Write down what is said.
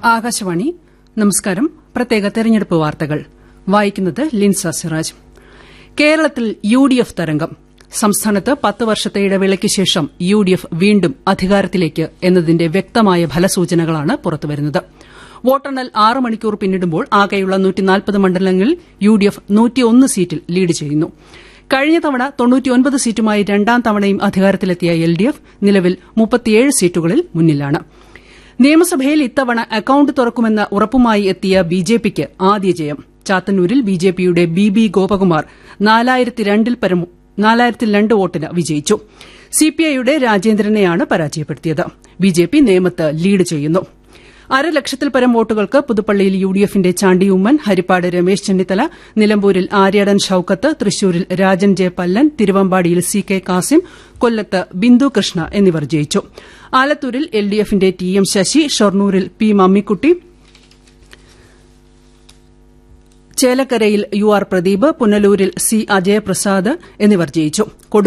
ആകാശവാണി നമസ്കാരം പ്രത്യേക തെരഞ്ഞെടുപ്പ് വാർത്തകൾ വായിക്കുന്നത് ലിൻസ സിറാജ് കേരളത്തിൽ യു ഡി എഫ് തരംഗം സംസ്ഥാനത്ത് പത്ത് വർഷത്തെ ഇടവേളയ്ക്ക് ശേഷം യു ഡി എഫ് വീണ്ടും അധികാരത്തിലേക്ക് എന്നതിന്റെ വ്യക്തമായ ഫലസൂചനകളാണ് പുറത്തുവരുന്നത് വോട്ടെണ്ണൽ ആറ് മണിക്കൂർ പിന്നിടുമ്പോൾ ആകെയുള്ള മണ്ഡലങ്ങളിൽ U D F seat lead ചെയ്യുന്നു കഴിഞ്ഞ തവണ സീറ്റുമായി രണ്ടാം തവണയും അധികാരത്തിലെത്തിയ എൽ ഡി എഫ് നിലവിൽ സീറ്റുകളിൽ മുന്നിലാണ് നിയമസഭയിൽ ഇത്തവണ അക്കൌണ്ട് തുറക്കുമെന്ന ഉറപ്പുമായി എത്തിയ ബിജെപിക്ക് ആദ്യ ജയം ചാത്തന്നൂരിൽ ബിജെപിയുടെ ബി ബി ഗോപകുമാർ നാലായിരത്തിൽ രണ്ട് വോട്ടിന് വിജയിച്ചു സിപിഐയുടെ രാജേന്ദ്രനെയാണ് പരാജയപ്പെടുത്തിയത് ബിജെപി നേമത്ത് ലീഡ് ചെയ്യുന്നു അരലക്ഷത്തിൽപരം വോട്ടുകൾക്ക് പുതുപ്പള്ളിയിൽ യു ഡി എഫിന്റെ ചാണ്ടി ഉമ്മൻ ഹരിപ്പാട് രമേശ് ചെന്നിത്തല നിലമ്പൂരിൽ ആര്യാടൻ ഷൌക്കത്ത് തൃശൂരിൽ രാജൻ ജെ പല്ലൻ തിരുവമ്പാടിയിൽ സി കെ കാസിം കൊല്ലത്ത് ബിന്ദു കൃഷ്ണ എന്നിവർ ജയിച്ചു ആലത്തൂരിൽ എൽ ഡി എഫിന്റെ ടി എം ശശി ഷൊർണൂരിൽ പി മമ്മിക്കുട്ടി ചേലക്കരയിൽ യു ആർ പ്രദീപ് പുനലൂരിൽ സി അജയപ്രസാദ് എന്നിവർ ജയിച്ചു